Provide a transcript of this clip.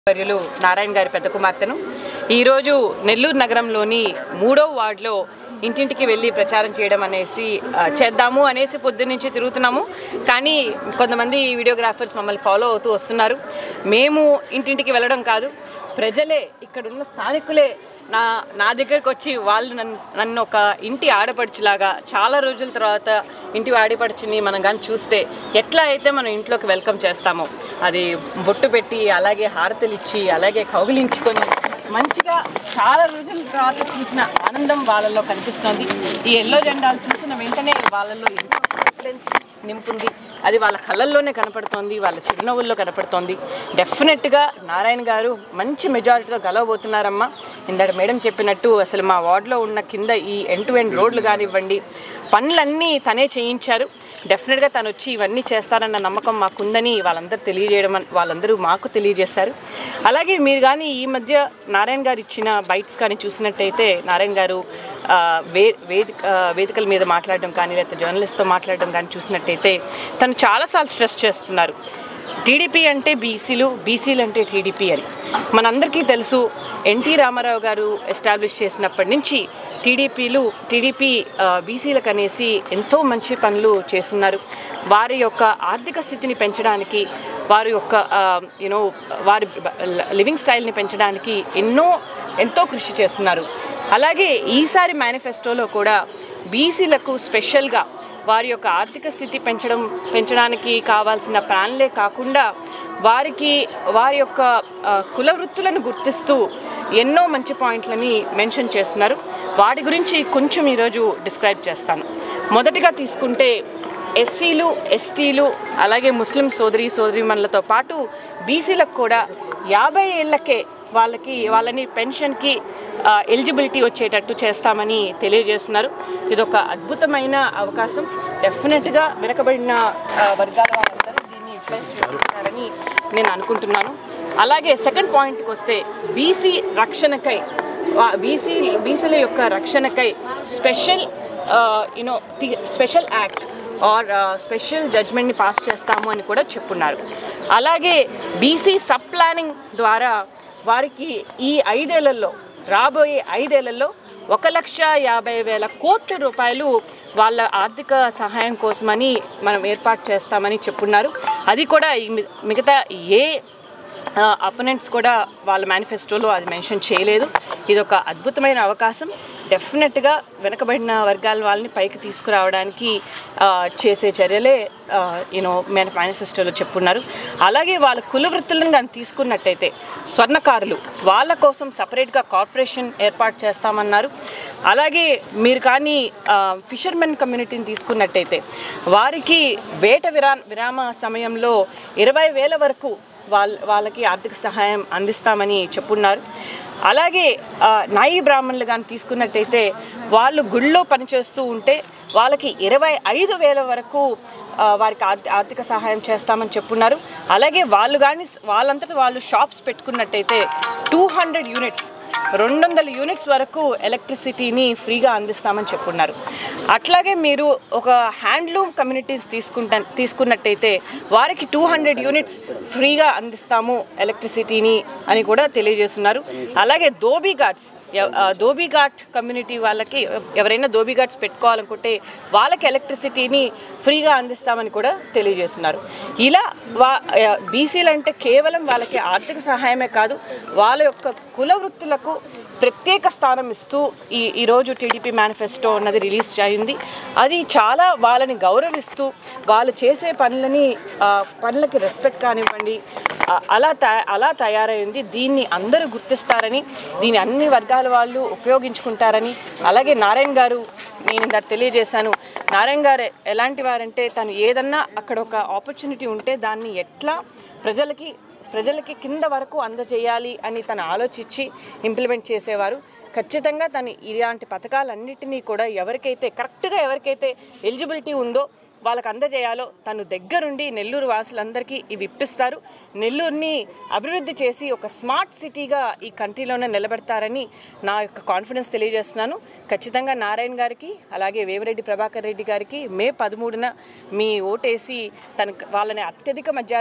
వర్యులు నారాయణ గారి పెద్ద కుమార్తెను ఈరోజు నెల్లూరు నగరంలోని మూడో వార్డులో ఇంటింటికి వెళ్ళి ప్రచారం చేయడం అనేసి ఆ, చేద్దాము అనేసి పొద్దున్నుంచి తిరుగుతున్నాము కానీ కొంతమంది వీడియోగ్రాఫర్స్ మమ్మల్ని ఫాలో అవుతూ వస్తున్నారు మేము ఇంటింటికి వెళ్ళడం కాదు ప్రజలే ఇక్కడున్న స్థానికులే నా నా దగ్గరకు వచ్చి వాళ్ళు నన్ను నన్ను ఒక ఇంటి ఆడపడుచులాగా చాలా రోజుల తర్వాత ఇంటి ఆడపడుచుని మనం కానీ చూస్తే ఎట్లా అయితే మనం ఇంట్లోకి వెల్కమ్ చేస్తామో అది బొట్టు పెట్టి అలాగే హారతలు ఇచ్చి అలాగే కౌగిలించుకొని మంచిగా చాలా రోజుల తర్వాత చూసిన ఆనందం వాళ్ళలో కనిపిస్తోంది ఈ ఎల్లో జెండాలు చూసిన వెంటనే వాళ్ళలో ఎంతో కాన్ఫిడెన్స్ నింపుంది అది వాళ్ళ కళ్ళల్లోనే కనపడుతోంది వాళ్ళ చిరునవ్వుల్లో కనపడుతోంది డెఫినెట్గా నారాయణ గారు మంచి మెజారిటీతో గెలవబోతున్నారమ్మా ఇందాక మేడం చెప్పినట్టు అసలు మా వార్డులో ఉన్న కింద ఈ ఎండ్ టు ఎండ్ రోడ్లు కానివ్వండి పనులన్నీ తనే చేయించారు డెఫినెట్గా తను వచ్చి ఇవన్నీ చేస్తారన్న నమ్మకం మాకుందని వాళ్ళందరూ తెలియజేయడం అన్- వాళ్ళందరూ మాకు తెలియజేశారు అలాగే మీరు కానీ ఈ మధ్య నారాయణ గారు ఇచ్చిన బైట్స్ కానీ చూసినట్టయితే నారాయణ గారు ఆ, వే వేదిక ఆ, వేదికల మీద మాట్లాడడం కానీ లేకపోతే జర్నలిస్ట్తో మాట్లాడడం కానీ చూసినట్టయితే తను చాలాసార్లు స్ట్రెస్ చేస్తున్నారు టీడీపీ అంటే బీసీలు బీసీలు అంటే టీడీపీ అని మనందరికీ తెలుసు ఎన్టీ రామారావు గారు ఎస్టాబ్లిష్ చేసినప్పటి నుంచి టీడీపీలు టీడీపీ బీసీలకు అనేసి ఎంతో మంచి పనులు చేస్తున్నారు వారి యొక్క ఆర్థిక స్థితిని పెంచడానికి వారి యొక్క యూనో వారి లివింగ్ స్టైల్ని పెంచడానికి ఎన్నో ఎంతో కృషి చేస్తున్నారు అలాగే ఈసారి మేనిఫెస్టోలో కూడా బీసీలకు స్పెషల్గా వారి యొక్క ఆర్థిక స్థితి పెంచడం పెంచడానికి కావాల్సిన ప్లాన్లే కాకుండా వారికి వారి యొక్క ఆ, కుల వృత్తులను గుర్తిస్తూ ఎన్నో మంచి పాయింట్లని మెన్షన్ చేస్తున్నారు వాటి గురించి కొంచెం ఈరోజు డిస్క్రైబ్ చేస్తాను మొదటిగా తీసుకుంటే ఎస్సీలు ఎస్టీలు అలాగే ముస్లిం సోదరి సోదరిమణులతో పాటు బీసీలకు కూడా యాభై ఏళ్ళకే వాళ్ళకి వాళ్ళని పెన్షన్కి ఎలిజిబిలిటీ వచ్చేటట్టు చేస్తామని తెలియజేస్తున్నారు ఇది ఒక అద్భుతమైన అవకాశం డెఫినెట్గా వెనకబడిన ఆ, వర్గాల వాళ్ళందరూ దీన్ని యూటిలైజ్ చేసుకుంటారని నేను అనుకుంటున్నాను అలాగే సెకండ్ పాయింట్కి వస్తే బీసీ రక్షణకై బీసీ బీసీల యొక్క రక్షణకై special you know special act or special జడ్జ్మెంట్ని పాస్ చేస్తాము అని కూడా చెప్పున్నారు అలాగే బీసీ సబ్ ప్లానింగ్ ద్వారా వారికి ఈ ఐదేళ్లలో రాబోయే ఐదేళ్లలో ఒక లక్ష యాభై వేల కోట్ల రూపాయలు వాళ్ళ ఆర్థిక సహాయం కోసమని మనం ఏర్పాటు చేస్తామని చెప్పున్నారు అది కూడా ఈ మి- మిగతా ఏ అపోనెంట్స్ కూడా వాళ్ళ మేనిఫెస్టోలో అది మెన్షన్ చేయలేదు ఇది ఒక అద్భుతమైన అవకాశం డెఫినెట్గా వెనకబడిన వర్గాల వాళ్ళని పైకి తీసుకురావడానికి ఆ, చేసే చర్యలే యూనో మేనిఫెస్టోలో చెప్పున్నారు అలాగే వాళ్ళ కుల వృత్తులను కానీ తీసుకున్నట్టయితే స్వర్ణకారులు వాళ్ళ కోసం సపరేట్గా కార్పొరేషన్ ఏర్పాటు చేస్తామన్నారు అలాగే మీరు కానీ ఫిషర్మెన్ కమ్యూనిటీని తీసుకున్నట్టయితే వారికి వేట విరా విరామ సమయంలో ఇరవై వేల వరకు వాళ్ళ వాళ్ళకి ఆర్థిక సహాయం అందిస్తామని చెప్పున్నారు అలాగే ఆ, నాయి బ్రాహ్మణులు కానీ తీసుకున్నట్టయితే వాళ్ళు గుళ్ళో పనిచేస్తూ ఉంటే వాళ్ళకి ఇరవై ఐదు వేల వరకు ఆ, వారికి ఆర్థి- ఆర్థిక సహాయం చేస్తామని చెప్పున్నారు అలాగే వాళ్ళు కానీ వాళ్ళంతటా వాళ్ళు షాప్స్ పెట్టుకున్నట్టయితే టూ హండ్రెడ్ యూనిట్స్ రెండు వందల యూనిట్స్ వరకు ఎలక్ట్రిసిటీని ఫ్రీగా అందిస్తామని చెప్పున్నారు అట్లాగే మీరు ఒక హ్యాండ్లూమ్ కమ్యూనిటీస్ తీసుకుంటా తీసుకున్నట్టయితే వారికి టూ హండ్రెడ్ యూనిట్స్ ఫ్రీగా అందిస్తాము ఎలక్ట్రిసిటీని అని కూడా తెలియజేస్తున్నారు అలాగే దోబీ ఘాట్స్ ఎవ- ఆ, దోబీ ఘాట్ కమ్యూనిటీ వాళ్ళకి ఎవరైనా దోబీ ఘాట్స్ పెట్టుకోవాలనుకుంటే వాళ్ళకి ఎలక్ట్రిసిటీని ఫ్రీగా అందిస్తామని కూడా తెలియజేస్తున్నారు ఇలా వా బీసీలు అంటే కేవలం వాళ్ళకి ఆర్థిక సహాయమే కాదు వాళ్ళ యొక్క కుల వృత్తులకు ప్రత్యేక స్థానం ఇస్తూ ఈ ఈరోజు టీడీపీ మేనిఫెస్టో అన్నది రిలీజ్ అయింది అది చాలా వాళ్ళని గౌరవిస్తూ వాళ్ళు చేసే పనులని ఆ, పనులకి రెస్పెక్ట్ కానివ్వండి ఆ, అలా తయా అలా తయారైంది దీన్ని అందరూ గుర్తిస్తారని దీన్ని అన్ని వర్గాల వాళ్ళు ఉపయోగించుకుంటారని అలాగే నారాయణ గారు నేను ఇందాక తెలియజేశాను నారాయణ గారు ఎలాంటి వారంటే తను ఏదన్నా అక్కడ ఒక ఆపర్చునిటీ ఉంటే దాన్ని ఎట్లా ప్రజలకి ప్రజలకి కింద వరకు అందజేయాలి అని తను ఆలోచించి ఇంప్లిమెంట్ చేసేవారు ఖచ్చితంగా తను ఇలాంటి పథకాలన్నిటినీ కూడా ఎవరికైతే కరెక్ట్గా ఎవరికైతే ఎలిజిబిలిటీ ఉందో వాళ్ళకి అందజేయాలో తను దగ్గరుండి నెల్లూరు వాసులందరికీ ఇవి ఇప్పిస్తారు నెల్లూరుని అభివృద్ధి చేసి ఒక స్మార్ట్ సిటీగా ఈ కంట్రీలోనే నిలబెడతారని నా యొక్క కాన్ఫిడెన్స్ తెలియజేస్తున్నాను ఖచ్చితంగా నారాయణ గారికి అలాగే వేమిరెడ్డి ప్రభాకర్ రెడ్డి గారికి మే పదమూడున మీ ఓటేసి తన వాళ్ళని అత్యధిక మధ్య